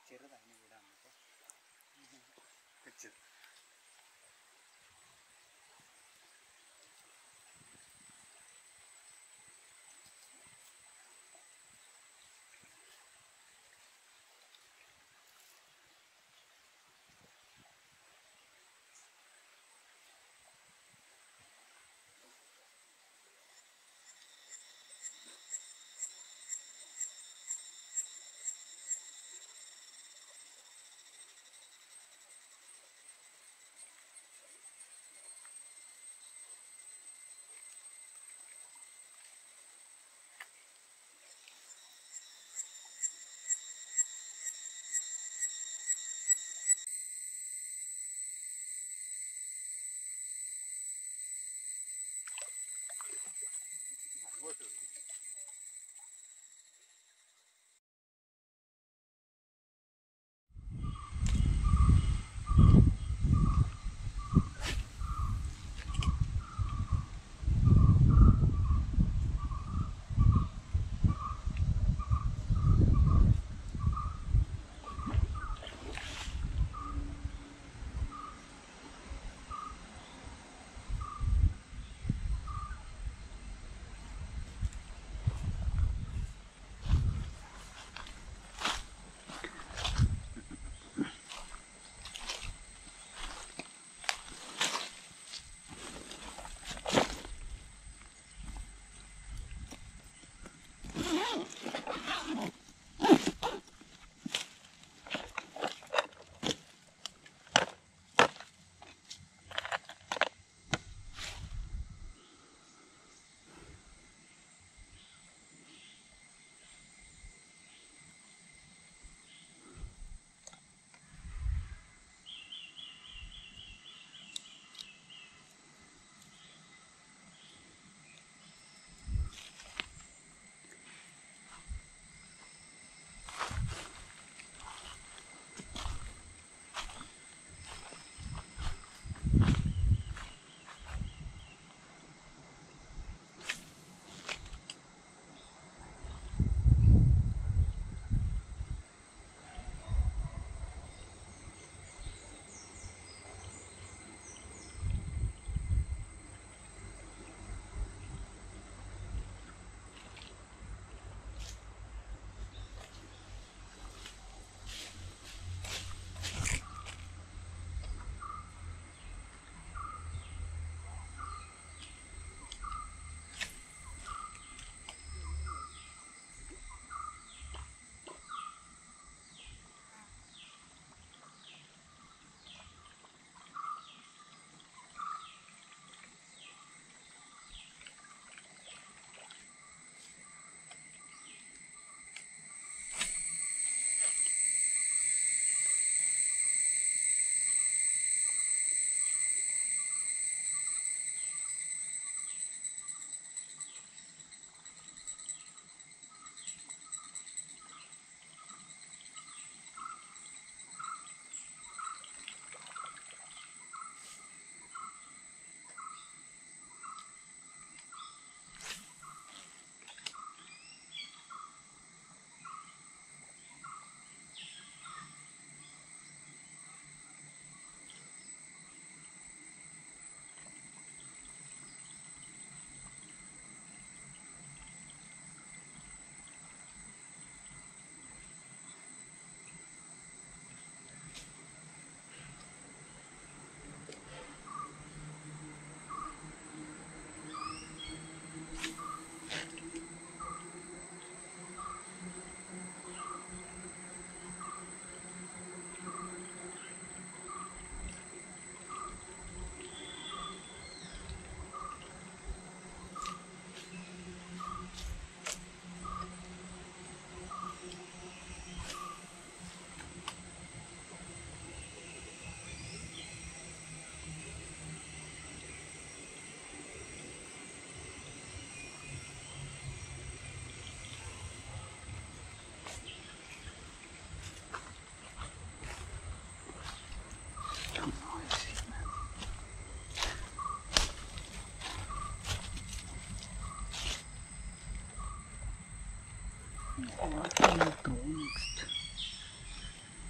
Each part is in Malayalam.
ചെറുതാണ് വീടാണ് ഇപ്പോൾ ചെറു അങ്ങോട്ട് പോയി. What can we go next?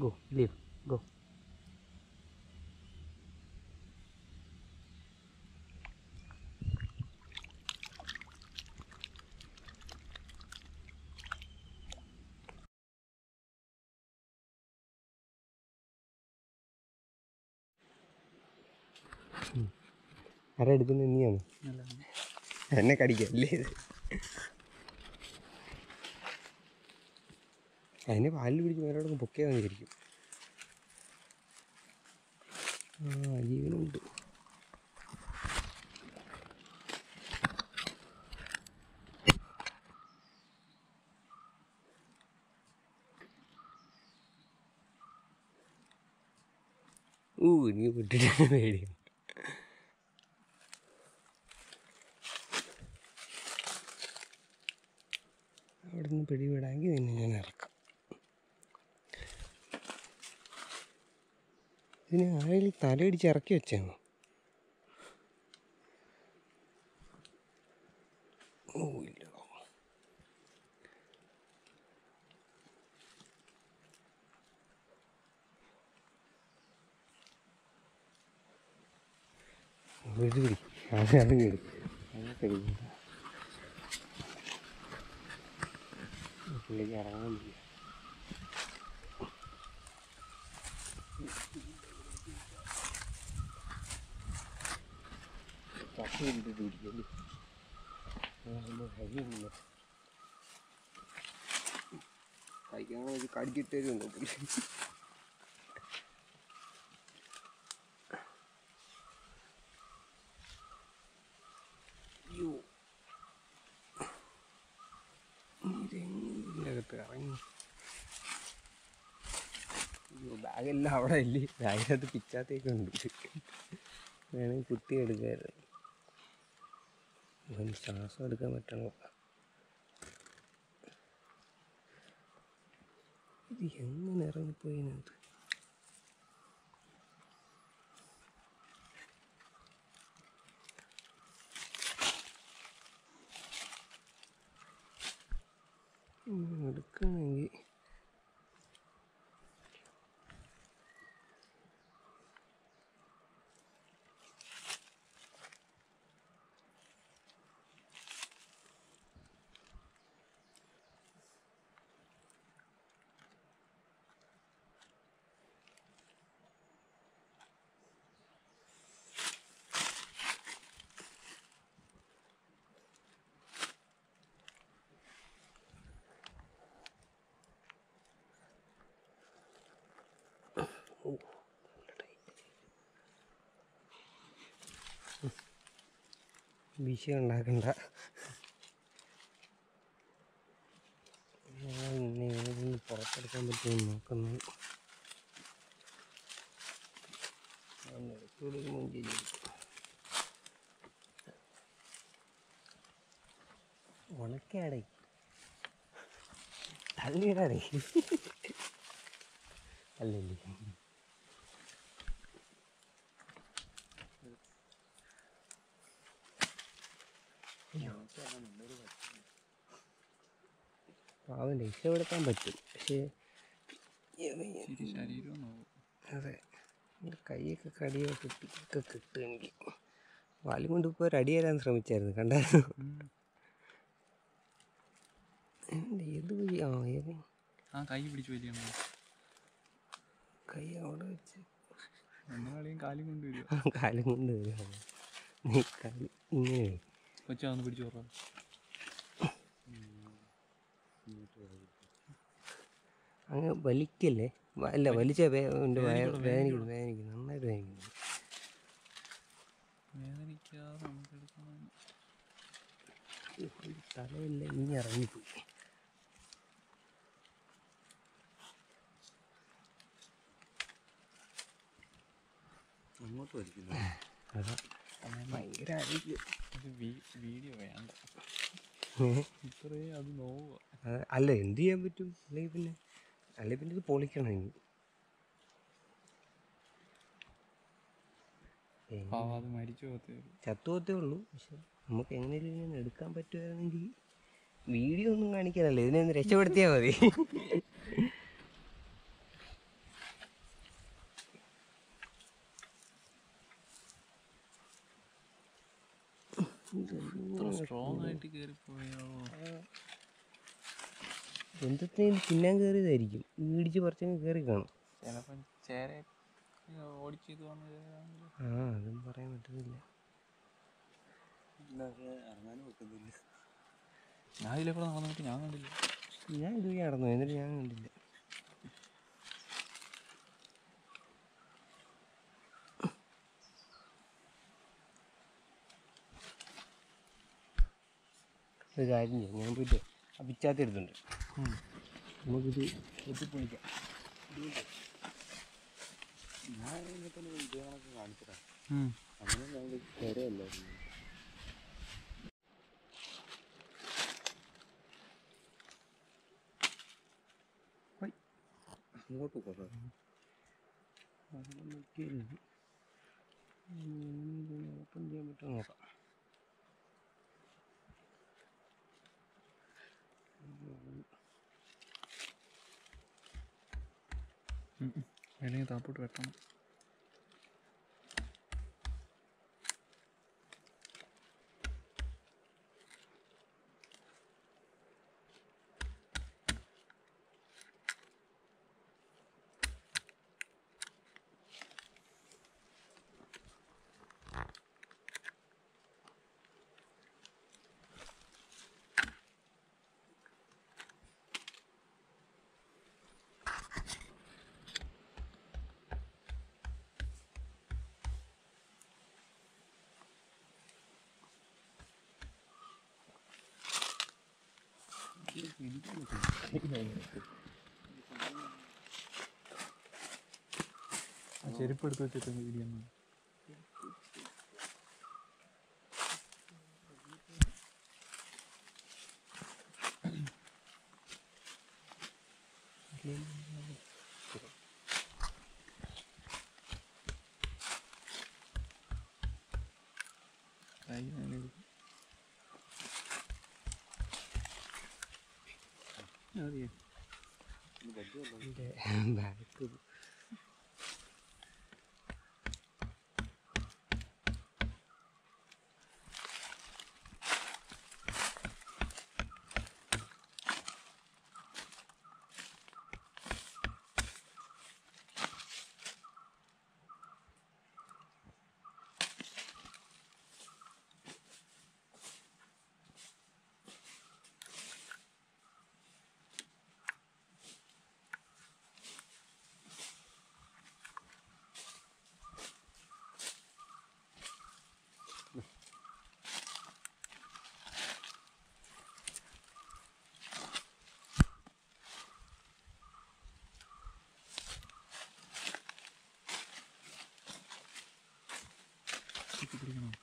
Go leave go ആരാ എടുക്കുന്നത് നീയാണ് എന്നെ കടിക്കല്ലേ ഇത് അതിനെ പാലിൽ പിടിച്ച് മേലോടൊന്ന് പൊക്കിയാൽ മതിയായിരിക്കും ആ ജീവനുണ്ട് ഊ നീ വിട്ടിട്ട് പേടിയും അവിടെ നിന്ന് പിടിവിടാമെങ്കിൽ നിന്നെ ഞാൻ ഇറക്കാം ഇതിന് ആരെങ്കിലും തലയിടിച്ച് ഇറക്കി വെച്ചാണോ ഓ ഇല്ല ഇത് പിടി അത് അത് വീട് അങ്ങനത്തെ പുള്ളിക്ക് ഇറങ്ങാൻ വയ്യ ചട്ടി എടുത്തിട്ട് പിടിക്കല്ലേ അതാകുമ്പോൾ കഴിയുന്നില്ല കഴിക്കാൻ ഒരു കടിച്ചിട്ട് തരുമോ പുള്ളി അയ്യോ ഇതിനകത്ത് ഇറങ്ങി അയ്യോ ബാഗെല്ലാം അവിടെ ഇല്ലേ ബാഗിനകത്ത് പിച്ചാത്തേക്ക് ഉണ്ട് വേണമെങ്കിൽ കുത്തി എടുക്കായിരുന്നു ഇവന് ശ്വാസം എടുക്കാൻ പറ്റണോ ഇത് എങ്ങനെ ഇറങ്ങിപ്പോയി ഇതിനകത്ത് ഉം, എടുക്കണമെങ്കിൽ വിഷയം ഉണ്ടാക്കണ്ട ഞാൻ ഇന്നെ ഏതെങ്കിലും പുറത്തെടുക്കാൻ പറ്റുമെന്ന് നോക്കുന്നു ഞാൻ എടുത്തുകൊടുക്കുകയും ചെയ്യും ഉണക്കാടേ തള്ളിയിടാടേ അല്ലല്ലേ പാവം രക്ഷപ്പെടുത്താൻ പറ്റും പക്ഷേ ശരി ശരീരം നോവും അതെ എൻ്റെ കൈയൊക്കെ കടിയൊക്കെ കിട്ടിയൊക്കെ കിട്ടും എനിക്ക് വാലും കൊണ്ട് ഇപ്പോൾ ഒരു അടി തരാൻ ശ്രമിച്ചായിരുന്നു കണ്ടായിരുന്നു എൻ്റെ ഏത് വഴി ആ ഏത് ആ കൈ പിടിച്ച് വലിയ കൈ അവിടെ വെച്ച് എന്നാളെയും കാലും കൊണ്ട് വരിക ആ കാലം കൊണ്ട് വരിക നീ കാല് ഇങ്ങനെ വരും. കൊച്ചാ ഒന്ന് പിടിച്ചു പറ അങ്ങ് വലിക്കല്ലേ വ- അല്ല വലിച്ച വേ എൻ്റെ വയ- വേദനിക്കുന്നു വേദനിക്കുന്നു നന്നായിട്ട് വേദനിക്കുന്നു വേദനിക്കാതെ നമുക്ക് എടുക്കണം ഒരു തലയില്ല ഇനി ഇറങ്ങിപ്പോയി അങ്ങോട്ട് വലിക്കുന്നു അതാ ഭയങ്കര ആരോഗ്യം ഇത് വീഡിയോ വേണ്ട ഏഹ് ഇത്രേ അത് നോവുക അത് അല്ല എന്ത് ചെയ്യാൻ പറ്റും അല്ലെങ്കിൽ പിന്നെ അല്ലെങ്കിൽ പിന്നെ ഇത് പൊളിക്കണം ഇനി ഏ, പാവം അത് മരിച്ചു പോകത്തേ ചത്തുപോത്തേ ഉള്ളൂ പക്ഷെ നമുക്ക് എങ്ങനെയും ഇങ്ങനെ എടുക്കാൻ പറ്റുമായിരുന്നെങ്കിൽ വീഡിയോ ഒന്നും കാണിക്കാനല്ല ഇതിനെ ഒന്ന് രക്ഷപ്പെടുത്തിയാൽ മതി ഇത്ര സ്ട്രോങ് ആയിട്ട് കയറി പോയോ എന്തെങ്കിലും തിന്നാൻ കയറിയതായിരിക്കും ഇടിച്ച് പറിച്ചങ്ങ് കയറി കാണും ചിലപ്പം ചേര ഓടിച്ചത് വന്ന് കയറിയതാണെങ്കിലോ? ആ അതും പറയാൻ പറ്റുന്നില്ല ഇറങ്ങാനും വെക്കുന്നില്ല ഞാൻ ഇതിലെ കൂടെ നടന്നിട്ട് ഞാൻ കണ്ടില്ല ഞാൻ ഇതുവഴി നടന്നു എന്നിട്ട് ഞാൻ കണ്ടില്ല ഒരു കാര്യം ചെയ്യാം ഞാൻ പോയിട്ട് ആ പിച്ചാത്തി എടുത്തുണ്ട് നമുക്കിത് വെട്ടിപ്പൊളിക്കാം ഞാൻ ഇതേ കണക്ക് കാണിച്ചതാ അങ്ങനെ ഞങ്ങൾ ചേരയല്ലായിരുന്നു ഇങ്ങോട്ട് പോകാം ഓപ്പൺ ചെയ്യാൻ പറ്റുമോ നോക്കാം അല്ലെങ്കിൽ താപ്പോട്ട് വെട്ടണം ആ ചെരുപ്പ് എടുത്ത് വെച്ചിട്ട് വീഡിയോ കൈ മേലെ എടുക്കും. മതിയോ? ബാക്ക് ചുറ്റി പിടിക്കണോ?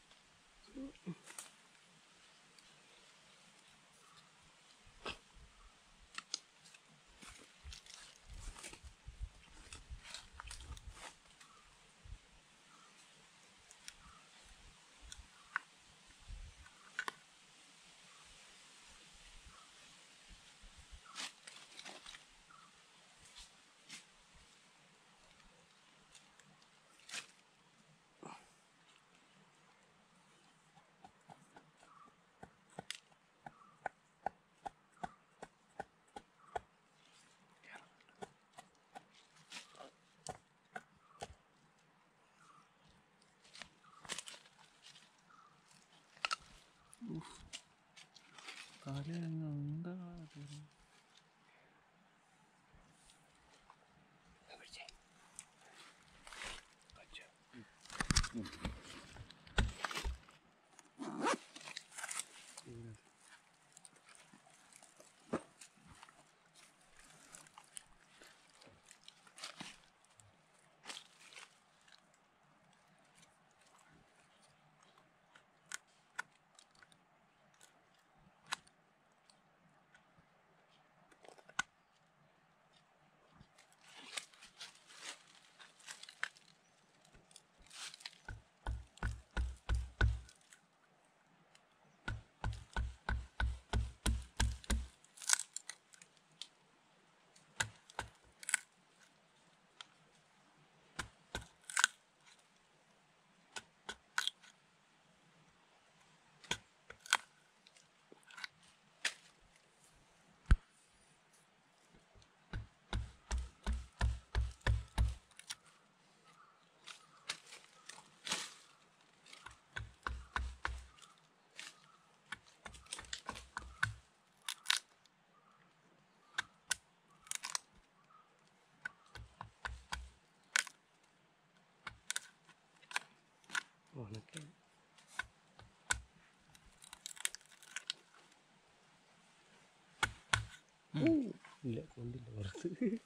കാല് അങ്ങ് എന്താ ഇത്? ഇല്ല കൊണ്ടില്ല പുറത്ത്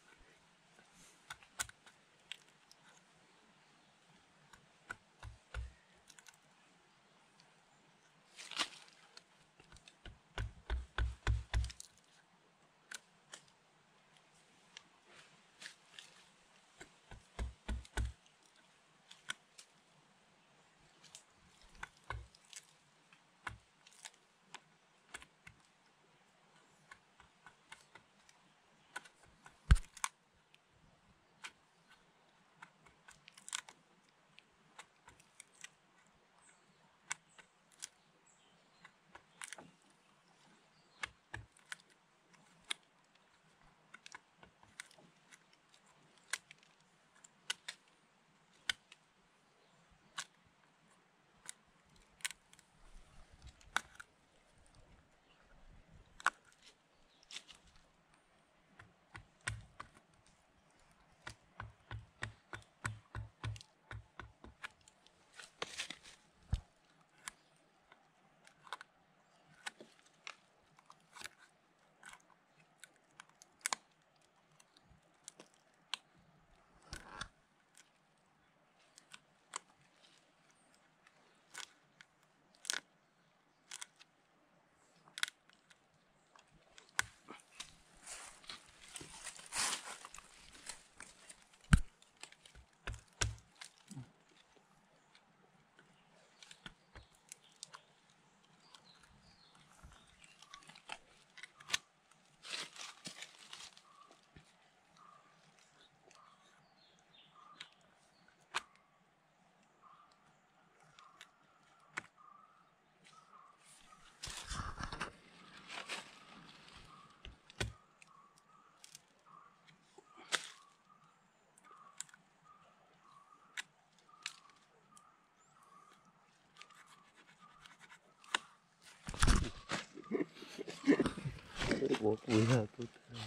ഒരു പോക്ക് വീണകത്ത്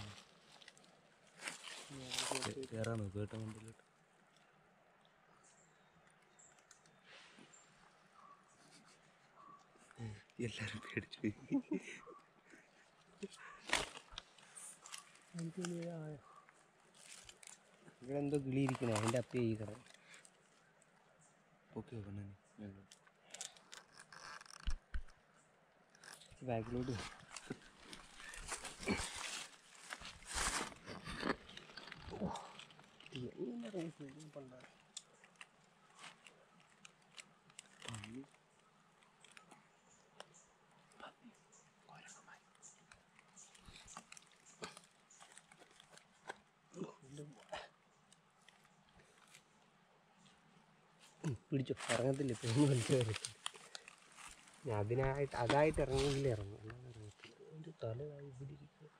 കയറാൻ നോക്കുക കേട്ടോ മുമ്പിലോട്ട് എല്ലാരും പേടിച്ചു പോയി ഇവിടെ എന്തോ കിളി ഇരിക്കണേ അതിൻ്റെ അപ്പി ഈ കറ ഓക്കെ പെണ്ണേ മേലോട്ട് ബാക്കിലോട്ട് പിടിച്ചോ ഇറങ്ങത്തില്ല ഇപ്പം ഒന്നും വലിച്ചു ഞാൻ അതിനായിട്ട് അതായിട്ട് ഇറങ്ങിയെങ്കിലേ ഇറങ്ങും അല്ലാതെ ഇറങ്ങത്തില്ല എൻ്റെ തല ഇവിടെ ഇരിക്കുക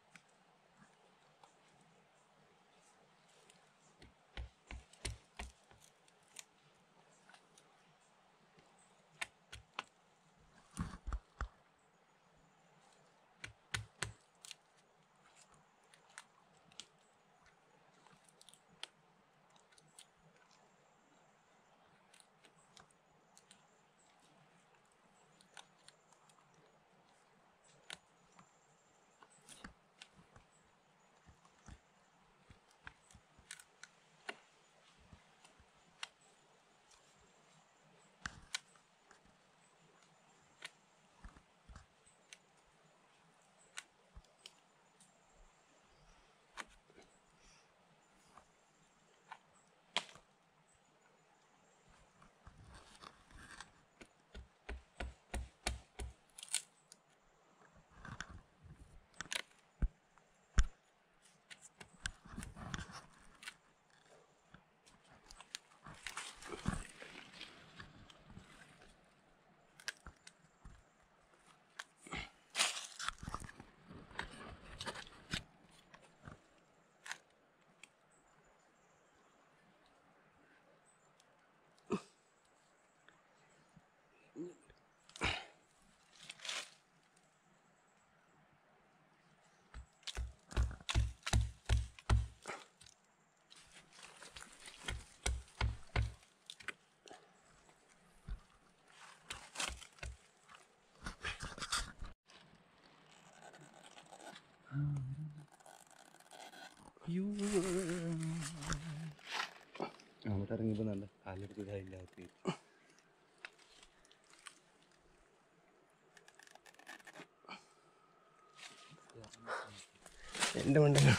അവിടെ ഇറങ്ങിയപ്പോൾ നല്ല കാലെടുത്ത് ഇതായില്ലാത്ത എൻ്റെ മണ്ടല്ലോ